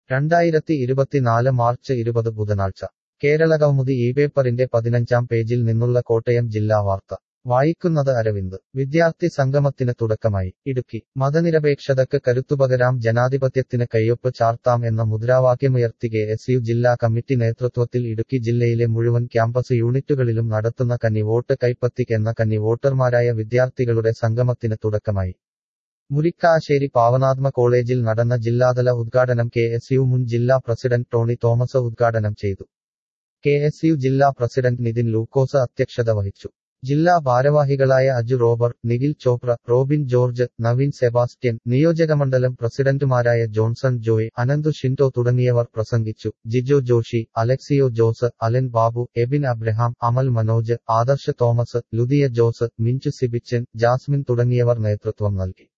രണ്ടായിരത്തി ഇരുപത്തിനാല് മാർച്ച് ഇരുപത് ബുധനാഴ്ച കേരളകൗമുദി ഈ പേപ്പറിന്റെ പതിനഞ്ചാം പേജിൽ നിന്നുള്ള കോട്ടയം ജില്ലാ വാർത്ത വായിക്കുന്നത് അരവിന്ദ് വിദ്യാർത്ഥി സംഗമത്തിന് തുടക്കമായി ഇടുക്കി മതനിരപേക്ഷതക്ക് കരുത്തുപകരാം ജനാധിപത്യത്തിന് കയ്യൊപ്പ് ചാർത്താം എന്ന മുദ്രാവാക്യമുയർത്തി കെ എസ് യു ജില്ലാ കമ്മിറ്റി നേതൃത്വത്തിൽ ഇടുക്കി ജില്ലയിലെ മുഴുവൻ ക്യാമ്പസ് യൂണിറ്റുകളിലും നടത്തുന്ന കന്നി വോട്ട് കൈപ്പത്തിക്ക് എന്ന കന്നി വോട്ടർമാരായ വിദ്യാർത്ഥികളുടെ സംഗമത്തിന് തുടക്കമായി മുരിക്കാശ്ശേരി പാവനാത്മ കോളേജിൽ നടന്ന ജില്ലാതല ഉദ്ഘാടനം കെ എസ് യു മുൻ ജില്ലാ പ്രസിഡന്റ് ടോണി തോമസ് ഉദ്ഘാടനം ചെയ്തു കെ എസ് യു ജില്ലാ പ്രസിഡന്റ് നിതിൻ ലൂക്കോസ് അധ്യക്ഷത വഹിച്ചു ജില്ലാ ഭാരവാഹികളായ അജു റോബർ നിഖിൽ ചോപ്ര റോബിൻ ജോർജ് നവീൻ സെബാസ്റ്റ്യൻ നിയോജകമണ്ഡലം പ്രസിഡന്റുമാരായ ജോൺസൺ ജോയ് അനന്തു ഷിൻഡോ തുടങ്ങിയവർ പ്രസംഗിച്ചു ജിജോ ജോഷി അലക്സിയോ ജോസ് അലൻ ബാബു എബിൻ അബ്രഹാം അമൽ മനോജ് ആദർശ് തോമസ് ലുദിയ ജോസ് മിഞ്ചു സിബിച്ചൻ ജാസ്മിൻ തുടങ്ങിയവർ നേതൃത്വം നൽകി